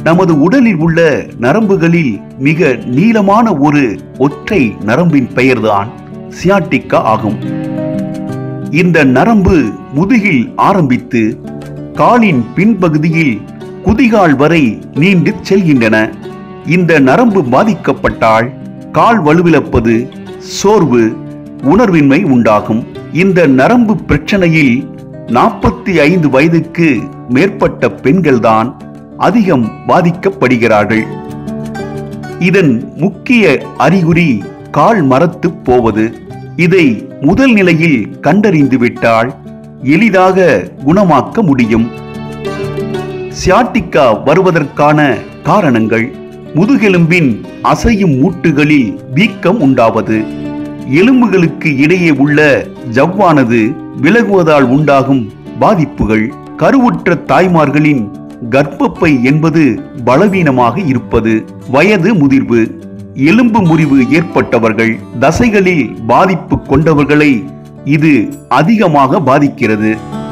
நமது உடலில் உள்ள நரம்புகளில் மிக நீளமான ஒரு ஒற்றை நரம்பின் பெயர்தான் சியாட்டிக்கா ஆகும் இந்த நரம்பு முதுகில் ஆரம்பித்து காலின் பின்பகுதியில் குதிகால் வரை நீண்டு செல்கின்றன இந்த நரம்பு பாதிக்கப்பட்டால் கால் வலுவிழப்பது சோர்வு உணர்வின்மை உண்டாகும் இந்த நரம்பு பிரச்சனையில் நாற்பத்தி ஐந்து வயதுக்கு மேற்பட்ட பெண்கள்தான் அதிகம் பாதிக்கப்படுகிறார்கள் இதன் முக்கிய அறிகுறி கால் மரத்து போவது இதை முதல் நிலையில் கண்டறிந்து விட்டால் எளிதாக குணமாக்க முடியும் சியாட்டிக்கா வருவதற்கான காரணங்கள் முதுகெலும்பின் அசையும் மூட்டுகளில் வீக்கம் உண்டாவது எலும்புகளுக்கு இடையே உள்ள ஜவ்வானது விலகுவதால் உண்டாகும் பாதிப்புகள் கருவுற்ற தாய்மார்களின் கர்ப்பப்பை என்பது பலவீனமாக இருப்பது வயது முதிர்வு எலும்பு முறிவு ஏற்பட்டவர்கள் தசைகளில் பாதிப்பு கொண்டவர்களை இது அதிகமாக பாதிக்கிறது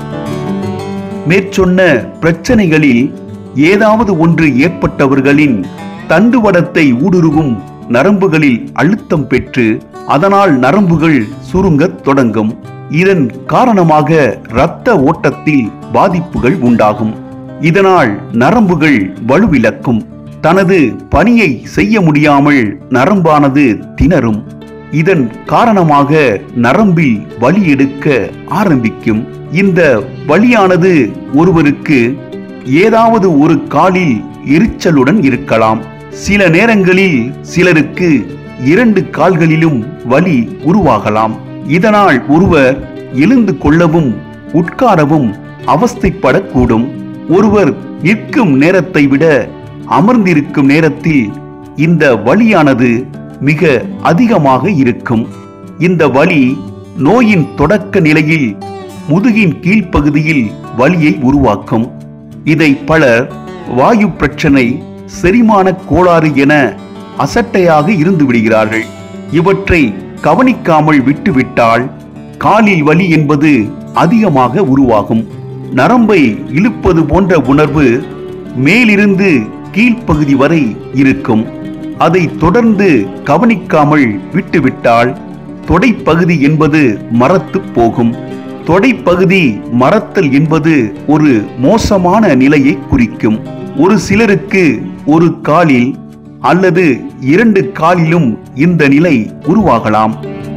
மேற்சொன்ன பிரச்சனைகளில் ஏதாவது ஒன்று ஏற்பட்டவர்களின் தண்டுவடத்தை ஊடுருவும் நரம்புகளில் அழுத்தம் பெற்று அதனால் நரம்புகள் சுருங்கத் தொடங்கும் இதன் காரணமாக இரத்த ஓட்டத்தில் பாதிப்புகள் உண்டாகும் இதனால் நரம்புகள் வலுவிழக்கும் தனது பணியை செய்ய முடியாமல் நரம்பானது திணறும் இதன் காரணமாக நரம்பில் வலி எடுக்க ஆரம்பிக்கும் இந்த வலியானது ஒருவருக்கு ஏதாவது ஒரு காலில் எரிச்சலுடன் இருக்கலாம் சில நேரங்களில் சிலருக்கு இரண்டு கால்களிலும் வலி உருவாகலாம் இதனால் ஒருவர் எழுந்து கொள்ளவும் உட்காரவும் அவஸ்தைப்படக்கூடும் ஒருவர் நிற்கும் நேரத்தை விட அமர்ந்திருக்கும் நேரத்தில் இந்த வலியானது மிக அதிகமாக இருக்கும் இந்த வலி நோயின் தொடக்க நிலையில் முதுகின் கீழ்ப்பகுதியில் வலியை உருவாக்கும் இதை பலர் வாயு பிரச்சனை செரிமான கோளாறு என அசட்டையாக இருந்து விடுகிறார்கள் இவற்றை கவனிக்காமல் விட்டுவிட்டால் காலில் வலி என்பது அதிகமாக உருவாகும் நரம்பை இழுப்பது போன்ற உணர்வு மேலிருந்து கீழ்ப்பகுதி வரை இருக்கும் அதை தொடர்ந்து கவனிக்காமல் விட்டுவிட்டால் தொடைப்பகுதி என்பது மரத்துப் போகும் தொடைப்பகுதி மரத்தல் என்பது ஒரு மோசமான நிலையை குறிக்கும் ஒரு சிலருக்கு ஒரு காலில் அல்லது இரண்டு காலிலும் இந்த நிலை உருவாகலாம்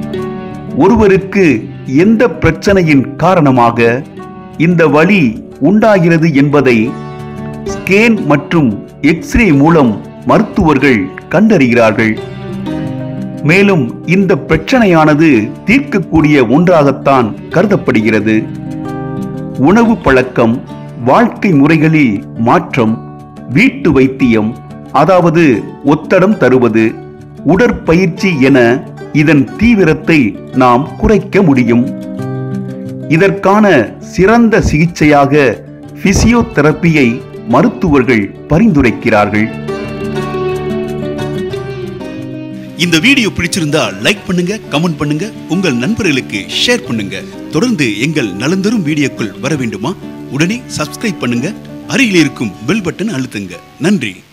ஒருவருக்கு எந்த பிரச்சனையின் காரணமாக இந்த வலி உண்டாகிறது என்பதை ஸ்கேன் மற்றும் எக்ஸ்ரே மூலம் மருத்துவர்கள் கண்டறிகிறார்கள் மேலும் இந்த பிரச்சனையானது தீர்க்கக்கூடிய ஒன்றாகத்தான் கருதப்படுகிறது உணவு பழக்கம் வாழ்க்கை முறைகளில் மாற்றம் வீட்டு வைத்தியம் அதாவது ஒத்தடம் தருவது உடற்பயிற்சி என இதன் தீவிரத்தை நாம் குறைக்க முடியும் இதற்கான சிறந்த சிகிச்சையாக பிசியோதெரப்பியை மருத்துவர்கள் பரிந்துரைக்கிறார்கள் இந்த வீடியோ பிடிச்சிருந்தா லைக் பண்ணுங்க கமெண்ட் பண்ணுங்க உங்கள் நண்பர்களுக்கு ஷேர் பண்ணுங்க தொடர்ந்து எங்கள் நலந்தரும் வீடியோக்கள் வர வேண்டுமா உடனே சப்ஸ்கிரைப் பண்ணுங்க அருகில் இருக்கும் பெல் பட்டன் அழுத்துங்க நன்றி